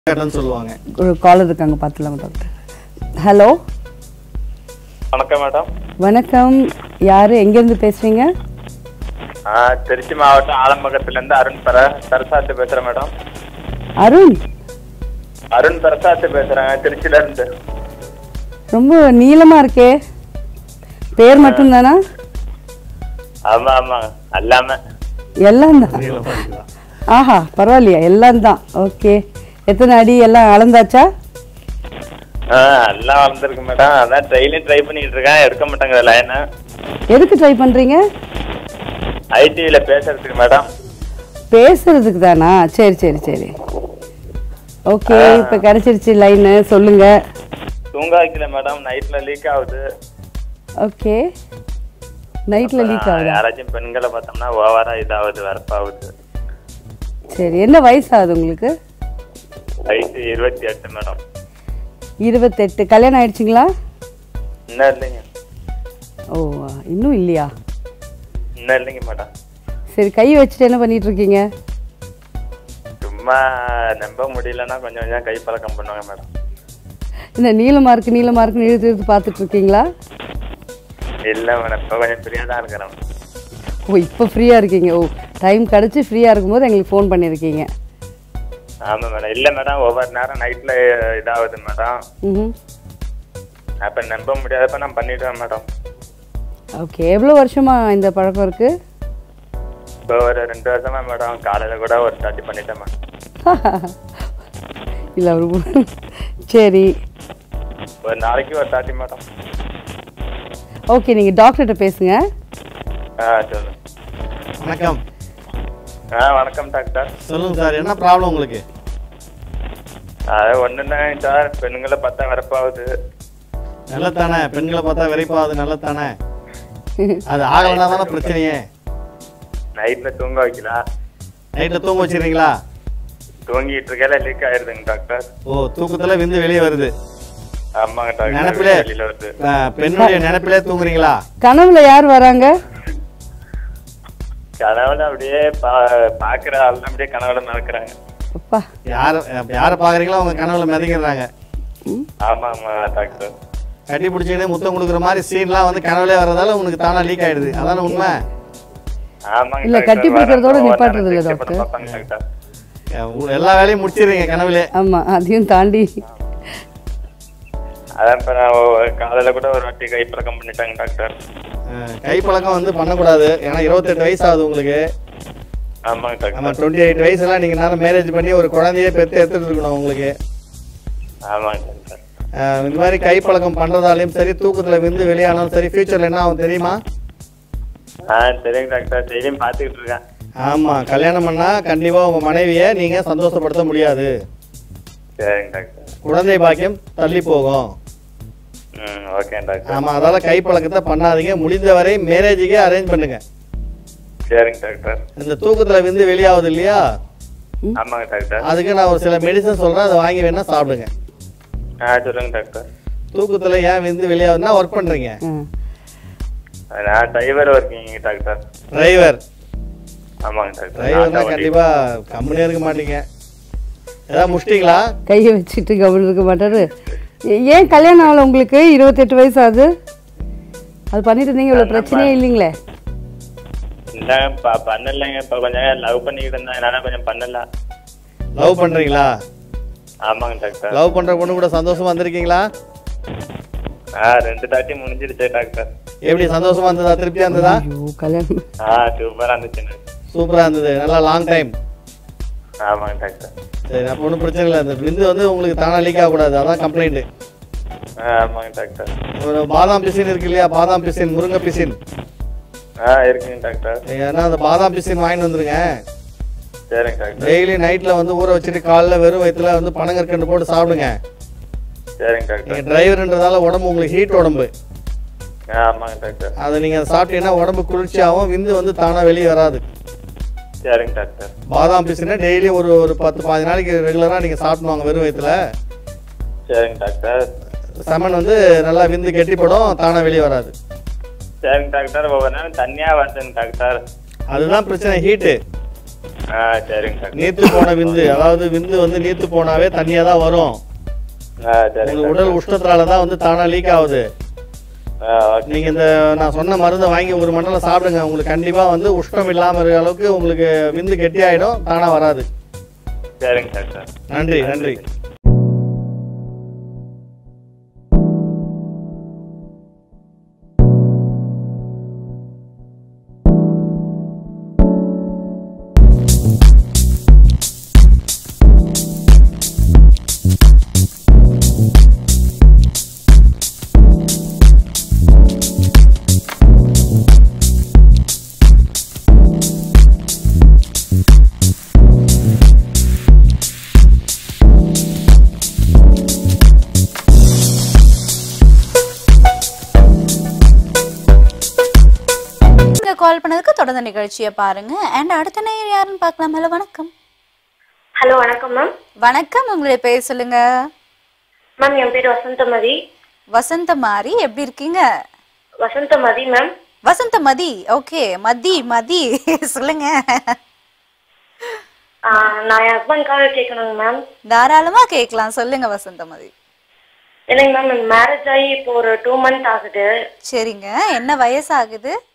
கட்டன்னு சொல்லுவாங்க ஒரு காலர் இருக்காங்க பார்த்துலாமா டாக்டர் ஹலோ வணக்கம் மேடம் வணக்கம் யார் எங்கேருந்து பேசுகிறீங்க ஆ, திருச்சி மாவட்டம் ஆலம்பகத்துல இருந்து அருண் பர பரசாத்து பேசுறேன் மேடம் அருண் அருண் பரசாத்து பேசுறேன் திருச்சில இருந்து ரொம்ப நீளமாக இருக்கே பேர் மட்டும்தானா ஆமா ஆமா எல்லாமே எல்லாம் தான் ஆஹா பரவாயில்லையா எல்லாம் தான் ஓகே எத்தனை அடி எல்லாம் அளந்தாச்சா ஆ, எல்லாம் வளர்ந்துருக்கு மேடம் அதான் ட்ரெயிலையும் ட்ரை பண்ணிட்டு இருக்கேன் எடுக்க மாட்டேங்கிற லைனை எதுக்கு ட்ரை பண்ணுறீங்க ஐடிவில பேசுறதுக்கு மேடம் பேசுறதுக்கு தானா சரி சரி சரி ஓகே இப்போ கிடச்சிருச்சு லைனு சொல்லுங்க தூங்க வைக்கல மேடம் நைட்ல லீக் ஆகுது ஓகே நைட்டில் லீக் ஆ, ஆகுதா யாராச்சும் பெண்களை பார்த்தோம்னா ஓவரா இதாகுது வரப்பாகுது சரி என்ன வயசாகுது உங்களுக்கு வயசு இருபத்தி எட்டு மேடம் இருபத்தெட்டு கல்யாணம் ஆயிடுச்சுங்களா இன்னும் இல்லைங்க ஓ இன்னும் இல்லையா இன்னும் இல்லைங்க மேடம் சரி கை வச்சுட்டு என்ன பண்ணிட்டு இருக்கீங்க சும்மா நம்ப முடியலன்னா கொஞ்சம் கொஞ்சம் கை பழக்கம் பண்ணுவாங்க மேடம் இந்த நீளமாக இருக்கு நீளமாக இருக்குன்னு இழுத்து இழுத்து பார்த்துட்டு இருக்கீங்களா இல்ல மேடம் இப்போ கொஞ்சம் ஃப்ரீயா தான் இருக்கிறேன் ஓ இப்போ ஃப்ரீயாக இருக்கீங்க ஓ டைம் கிடச்சி ஃப்ரீயாக இருக்கும்போது எங்களுக்கு ஃபோன் பண்ணியிருக்கீங்க ஆமா மேடம் இல்ல மேடம் ஒவ்வொரு நேரம் நைட்ல இதாகுது மேடம் ம் அப்ப நம்ப முடியாதப்ப நான் பண்ணிடுவேன் மேடம் ஓகே எவ்வளோ வருஷமா இந்த பழக்கம் இருக்குது இப்போ ஒரு ரெண்டு வருஷமா மேடம் காலையில கூட ஒரு தாட்டி பண்ணிட்டேன் மேடம் இல்லை ஒரு சரி ஒரு நாளைக்கு ஒரு தாட்டி மேடம் ஓகே நீங்கள் டாக்டர்கிட்ட பேசுங்க ஆ சொல்லுங்க வணக்கம் ஆ வணக்கம் டாக்டர் சொல்லுங்க சார் என்ன ப்ராப்ளம் உங்களுக்கு அது ஒண்ணுன்னா சார் பெண்களை பார்த்தா வரப்பாகுது நல்லதானே பெண்களை பார்த்தா வெறிப்பாவது நல்லதானே அது ஆகலனா தானே பிரச்சனையே நைட்ல தூங்க வைக்கல நைட்டில் தூங்க வச்சிடுறீங்களா தூங்கிட்டு இருக்கையில லீக் ஆயிருதுங்க டாக்டர் ஓ தூக்கத்துல விந்து வெளியே வருது ஆமாங்க டாக்டர் நினைப்பிலே வெளியில வருது அஹ், பெண்ணுடைய நினைப்பிலே தூங்குறீங்களா கனவுல யார் வராங்க கனவுல அப்படியே பா பாக்குற ஆள் அப்படியே கனவுல நடக்கிறாங்க அப்பா யார யாரை பார்க்குறீங்களோ அவங்க கனவுல மிதங்கிடுறாங்க ம் ஆமா ஆமா டாக்டர் கட்டி பிடிச்சிக்கிட்டு முத்தம் கொடுக்குற மாதிரி சீன்லாம் வந்து கனவுலே வர்றதால உங்களுக்கு தானா லீக் ஆயிடுது அதான உண்மை ஆமாங்க இல்ல, டாக்டர். கட்டி பிடிக்கிறதோட வரப்போ நிப்பாட்டுறது இல்ல, check பண்ண டாக்டர். பார்ப்பாங்க டாக்டர் அஹ், உ- எல்லா வேலையும் முடிச்சிடுறீங்க கனவுலே ஆமாம் அதையும் தாண்டி அதான் இப்ப நான் ஒ- காலையில கூட ஒரு வாட்டி கை பழக்கம் பண்ணிட்டாங்க டாக்டர் அஹ், கை பழக்கம் வந்து பண்ணக்கூடாது ஏன்னா இருபத்தெட்டு வயசு ஆகுது உங்களுக்கு ஆமாங்க நம்ம டாக்டர் டுவெண்ட்டி எயிட் வயசுலாம் நீங்கள் நேரம் மேரேஜ் பண்ணி ஒரு குழந்தையே பெற்று எடுத்துட்டு இருக்கணும் உங்களுக்கு ஆமாங்க டாக்டர் அஹ், இந்த மாதிரி கை பழக்கம் பண்ணுறதாலையும் சரி தூக்கத்தில் விந்து வெளியானாலும் சரி ஃபியூச்சரில் என்ன ஆகும் தெரியுமா ஆ சரிங்க டாக்டர் டெய்லியும் பார்த்துக்கிட்டு இருக்கேன் ஆமாம் கல்யாணம் பண்ணால் கண்டிப்பாக உங்கள் மனைவியை நீங்கள் சந்தோஷப்படுத்த முடியாது சரிங்க டாக்டர் குழந்தை பாக்கியம் தள்ளி போகும் ம் ஓகே டாக்டர் ஆமாம் அதால் கை பழக்கத்தை பண்ணாதீங்க முடிந்தவரை மேரேஜுக்கே அரேஞ்ச் பண்ணுங்க சரிங்க டாக்டர் இந்த தூக்கத்தில் விந்து வெளியாகுது இல்லையா ஆமாங்க டாக்டர் அதுக்கு நான் ஒரு சில மெடிசன் சொல்கிறேன் அதை வாங்கி வேணால் சாப்பிடுங்க ஆ சொல்லுங்க டாக்டர் தூக்கத்தில் ஏன் விந்து வெளியாகுதுன்னா ஒர்க் பண்ணுறீங்க ஆ நான் டிரைவர் ஒர்க்கிங்க டாக்டர் டிரைவர் ஆமாங்க டாக்டர் டிரைவர்னா நான் தான் வண்டி- கண்டிப்பாக கம்முனே இருக்க மாட்டீங்க ஏதாவது முடிச்சிட்டிங்களா கையை வச்சுட்டு கவனம் இருக்க மாட்டாரு ஏ- ஏன் கல்யாணம் ஆகல உங்களுக்கு இருபத்தெட்டு வயசு ஆகுது அது பண்ணிட்டு இருந்தீங்க இவ்வளோ பிரச்சனையே இல்லைங்களே இல்ல ப- பண்ணலைங்க இப்ப கொஞ்சம் லவ் பண்ணிக்கிட்டு இருந்தேன் என்னால கொஞ்சம் பண்ணல லவ் பண்ணுறீங்களா ஆமாங்க டாக்டர் லவ் பண்ணுற பொண்ணு கூட சந்தோஷமா வந்திருக்கீங்களா ஆ ரெண்டு தாட்டி முடிஞ்சிருச்சு டாக்டர் எப்படி சந்தோஷமா இருந்ததா திருப்தியா இருந்ததா ஐயோ கல்யாணம் ஆ சூப்பரா இருந்துச்சுங்க சூப்பரா இருந்தது நல்லா லாங் டைம் ஆமாங்க டாக்டர் சரி அப்போ ஒன்றும் பிரச்சனை இல்லை இந்த விந்து வந்து உங்களுக்கு தானா லீக் ஆகக்கூடாது அதான் கம்ப்ளைண்ட் ஆ ஆமாங்க டாக்டர் ஒரு பாதாம் பிசின் இருக்கு இல்லையா பாதாம் பிசின் முருங்கை பிசின் ஆ இருக்குங்க டாக்டர் ஏன்னா அந்த பாதாம் பிசின் வாங்கிட்டு வந்துருங்க சரிங்க டாக்டர் டெய்லி நைட்ல வந்து ஊற வச்சுட்டு காலைல வெறும் வயிற்றுல வந்து பனங்கற்கண்டு போட்டு சாப்பிடுங்க சரிங்க டாக்டர் நீங்க டிரைவர்ன்றதால உடம்பு உங்களுக்கு ஹீட் உடம்பு ஆ ஆமாங்க டாக்டர் அதை நீங்க சாப்பிட்டீங்கன்னா உடம்பு குளிர்ச்சியாகவும் விந்து வந்து தானா வெளியே வராது சரிங்க டாக்டர் பாதாம் பிசினை டெய்லி ஒரு ஒரு பத்து பாஞ்சு நாளைக்கு ரெகுலராக நீங்கள் சாப்பிடுவாங்க வெறும் வயிற்றுல சரிங்க டாக்டர் செமன் வந்து நல்லா விந்து கெட்டிப்படும் தானா வெளியே வராது சரிங்க டாக்டர் ஒவ்வொரு நேரம் தண்ணியா வருதுங்க டாக்டர் அதுதான் பிரச்சனை ஹீட்டு ஆ சரிங்க டாக்டர் நீத்து போன விந்து அதாவது விந்து வந்து நீத்து போனாவே தண்ணியா தான் வரும் ஆ சரிங்க உங்களுக்கு உடல் உஷ்ணத்தினால தான் வந்து தானா லீக் ஆகுது ஆ ஓகே நீங்க இந்த நான் சொன்ன மருந்தை வாங்கி ஒரு மண்டலம் சாப்பிடுங்க உங்களுக்கு கண்டிப்பா வந்து உஷ்ணம் இல்லாம இருக்கிற அளவுக்கு உங்களுக்கு விந்து கெட்டியாயிடும் தானா வராது சரிங்க டாக்டர் நன்றி நன்றி நீங்க கால் பண்ணதுக்கு தொடர்ந்து நிகழ்ச்சியை பாருங்க அண்ட் அடுத்த நேயர் யாருன்னு பார்க்கலாம் ஹலோ வணக்கம் ஹலோ வணக்கம் மேம் வணக்கம் உங்களுடைய பேர் சொல்லுங்க மேம் என் பேர் வசந்தமதி வசந்த மாரி எப்படி இருக்கீங்க வசந்தமதி மேம் வசந்த மதி ஓகே மதி மதி சொல்லுங்க ஆ, நான் என் ஹஸ்பண்ட்காக கேட்கணுங்க மேம் தாராளமா கேட்கலாம் சொல்லுங்க வசந்த மதி இல்லைங்க மேம் மேரேஜ் ஆகி இப்போ ஒரு டூ மந்த் ஆகுது சரிங்க என்ன வயசாகுது